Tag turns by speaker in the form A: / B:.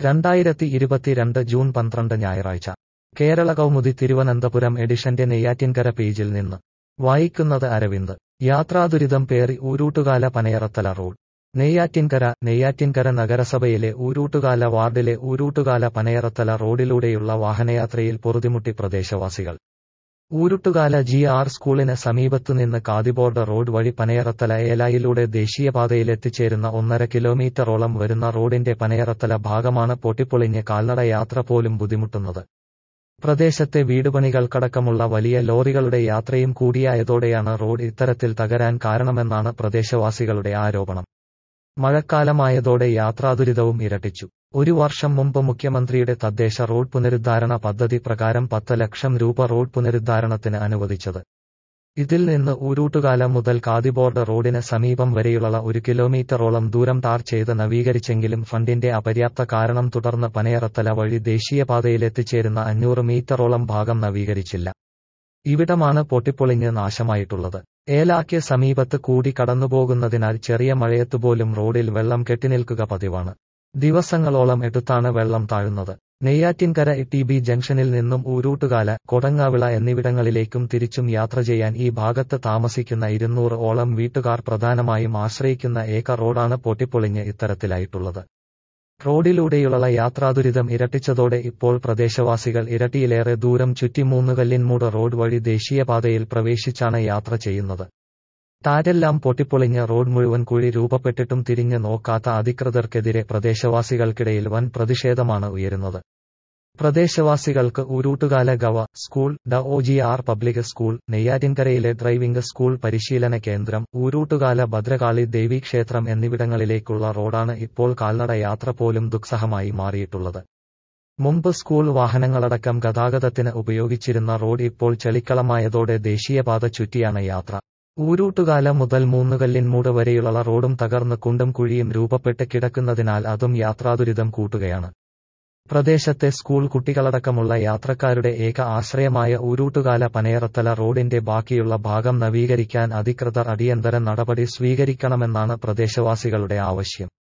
A: രണ്ടായിരത്തി ഇരുപത്തിരണ്ട് ജൂൺ പന്ത്രണ്ട് ഞായറാഴ്ച കേരള കൗമുദി തിരുവനന്തപുരം എഡിഷന്റെ നെയ്യാറ്റിൻകര പേജിൽ നിന്ന് വായിക്കുന്നത് അരവിന്ദ് യാത്രാദുരിതം പേറി ഊരൂട്ടുകാല പനയറത്തല റോഡ് നെയ്യാറ്റിൻകര നെയ്യാറ്റിൻകര നഗരസഭയിലെ ഊരൂട്ടുകാല വാർഡിലെ ഊരൂട്ടുകാല പനയറത്തല റോഡിലൂടെയുള്ള വാഹനയാത്രയിൽ പൊറുതിമുട്ടി പ്രദേശവാസികൾ ഊരുട്ടുകാല ജി ആർ സ്കൂളിന് സമീപത്തുനിന്ന് കാതിബോർഡ് റോഡ് വഴി പനയറത്തല ഏലായിലൂടെ ദേശീയപാതയിലെത്തിച്ചേരുന്ന ഒന്നര കിലോമീറ്ററോളം വരുന്ന റോഡിന്റെ പനയറത്തല ഭാഗമാണ് പൊട്ടിപ്പൊളിഞ്ഞ് കാൽനട യാത്ര പോലും ബുദ്ധിമുട്ടുന്നത് പ്രദേശത്തെ വീടുപണികൾക്കടക്കമുള്ള വലിയ ലോറികളുടെ യാത്രയും കൂടിയായതോടെയാണ് റോഡ് ഇത്തരത്തിൽ തകരാൻ കാരണമെന്നാണ് പ്രദേശവാസികളുടെ ആരോപണം മഴക്കാലമായതോടെ യാത്രാദുരിതവും ഇരട്ടിച്ചു ഒരു വർഷം മുമ്പ് മുഖ്യമന്ത്രിയുടെ തദ്ദേശ റോഡ് പുനരുദ്ധാരണ പദ്ധതി പ്രകാരം പത്ത് ലക്ഷം രൂപ റോഡ് പുനരുദ്ധാരണത്തിന് അനുവദിച്ചത് ഇതിൽ നിന്ന് ഊരൂട്ടുകാല മുതൽ കാതിബോർഡ് റോഡിന് സമീപം വരെയുള്ള ഒരു കിലോമീറ്ററോളം ദൂരം ടാർ ചെയ്ത് നവീകരിച്ചെങ്കിലും ഫണ്ടിന്റെ അപര്യാപ്ത കാരണം തുടർന്ന് പനയറത്തല വഴി ദേശീയപാതയിലെത്തിച്ചേരുന്ന അഞ്ഞൂറ് മീറ്ററോളം ഭാഗം നവീകരിച്ചില്ല ഇവിടമാണ് പൊട്ടിപ്പൊളിഞ്ഞ് നാശമായിട്ടുള്ളത് ഏലാക്ക് സമീപത്ത് കൂടി കടന്നുപോകുന്നതിനാൽ ചെറിയ മഴയത്തുപോലും റോഡിൽ വെള്ളം കെട്ടിനിൽക്കുക പതിവാണ് ദിവസങ്ങളോളം എടുത്താണ് വെള്ളം താഴുന്നത് നെയ്യാറ്റിൻകര ടി ബി ജംഗ്ഷനിൽ നിന്നും ഊരൂട്ടുകാല കൊടങ്ങാവിള എന്നിവിടങ്ങളിലേക്കും തിരിച്ചും യാത്ര ചെയ്യാൻ ഈ ഭാഗത്ത് താമസിക്കുന്ന ഇരുന്നൂറ് ഓളം വീട്ടുകാർ പ്രധാനമായും ആശ്രയിക്കുന്ന ഏക റോഡാണ് പൊട്ടിപ്പൊളിഞ്ഞ് ഇത്തരത്തിലായിട്ടുള്ളത് റോഡിലൂടെയുള്ള യാത്രാദുരിതം ഇരട്ടിച്ചതോടെ ഇപ്പോൾ പ്രദേശവാസികൾ ഇരട്ടിയിലേറെ ദൂരം ചുറ്റി മൂന്നുകല്ലിൻമൂട് റോഡ് വഴി ദേശീയപാതയിൽ പ്രവേശിച്ചാണ് യാത്ര ചെയ്യുന്നത് ടാരെല്ലാം പൊട്ടിപ്പൊളിഞ്ഞ് റോഡ് മുഴുവൻ കുഴി രൂപപ്പെട്ടിട്ടും തിരിഞ്ഞ് നോക്കാത്ത അധികൃതർക്കെതിരെ പ്രദേശവാസികൾക്കിടയിൽ വൻ പ്രതിഷേധമാണ് ഉയരുന്നത് പ്രദേശവാസികൾക്ക് ഊരൂട്ടുകാല ഗവ സ്കൂൾ ഡ ഒ ജി ആർ പബ്ലിക് സ്കൂൾ നെയ്യാറ്റിൻകരയിലെ ഡ്രൈവിംഗ് സ്കൂൾ പരിശീലന കേന്ദ്രം ഊരൂട്ടുകാല ഭദ്രകാളി ദേവീക്ഷേത്രം എന്നിവിടങ്ങളിലേക്കുള്ള റോഡാണ് ഇപ്പോൾ കാൽനട യാത്ര പോലും ദുസ്സഹമായി മാറിയിട്ടുള്ളത് മുമ്പ് സ്കൂൾ വാഹനങ്ങളടക്കം ഗതാഗതത്തിന് ഉപയോഗിച്ചിരുന്ന റോഡ് ഇപ്പോൾ ചെളിക്കളമായതോടെ ദേശീയപാത ചുറ്റിയാണ് യാത്ര ഊരൂട്ടുകാല മുതൽ മൂന്നുകല്ലിൻമൂട് വരെയുള്ള റോഡും തകർന്ന് കുണ്ടും കുഴിയും രൂപപ്പെട്ട് കിടക്കുന്നതിനാൽ അതും യാത്രാദുരിതം കൂട്ടുകയാണ് പ്രദേശത്തെ സ്കൂൾ കുട്ടികളടക്കമുള്ള യാത്രക്കാരുടെ ഏക ആശ്രയമായ ഊരൂട്ടുകാല പനയറത്തല റോഡിന്റെ ബാക്കിയുള്ള ഭാഗം നവീകരിക്കാൻ അധികൃതർ അടിയന്തര നടപടി സ്വീകരിക്കണമെന്നാണ് പ്രദേശവാസികളുടെ ആവശ്യം